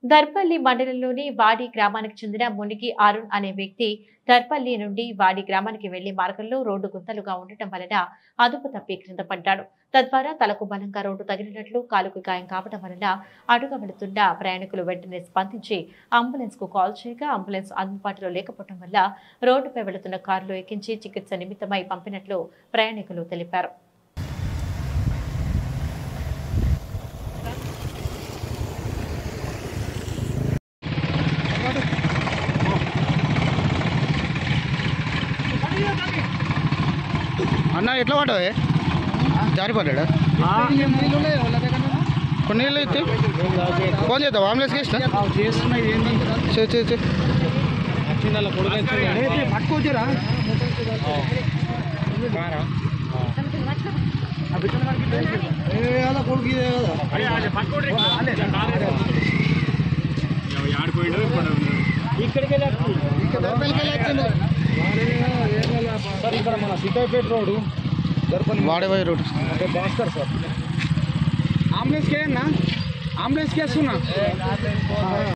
దర్పల్లి మండలంలోని వాడి గ్రామానికి చెందిన మునిగి అరుణ్ అనే వ్యక్తి దర్పల్లి నుండి వాడి గ్రామానికి వెళ్లే మార్గంలో రోడ్డు గుంతలుగా ఉండటం వలన అదుపు తప్పి క్రింద పడ్డాడు తద్వారా తలకు బలంగా రోడ్డు తగిలినట్లు కాలుకు గాయం కావడం వలన అడుగు వెళుతున్న ప్రయాణికులు వెంటనే స్పందించి అంబులెన్స్ కు కాల్ చేయగా అంబులెన్స్ అందుబాటులో లేకపోవడం వల్ల రోడ్డుపై వెళుతున్న కారులో ఎక్కించి చికిత్స నిమిత్తమై పంపినట్లు ప్రయాణికులు తెలిపారు అన్న ఎట్లా పడ్డావే జారిపడ్డా కొన్ని నీళ్ళు ఇస్తే ఫోన్ చేద్దాం అంబులెన్స్కి ఇష్టం చే చే చే పట్టుకోవచ్చురా కొడుకు ఇదే కదా సార్ ఇక్కడ మన సీతాపేట రోడ్డు దర్పల్లి వాడేవాయి రోడ్ అదే భాస్కర్ సార్ అంబులెన్స్ కేనా అంబులెన్స్ కేస్తున్నా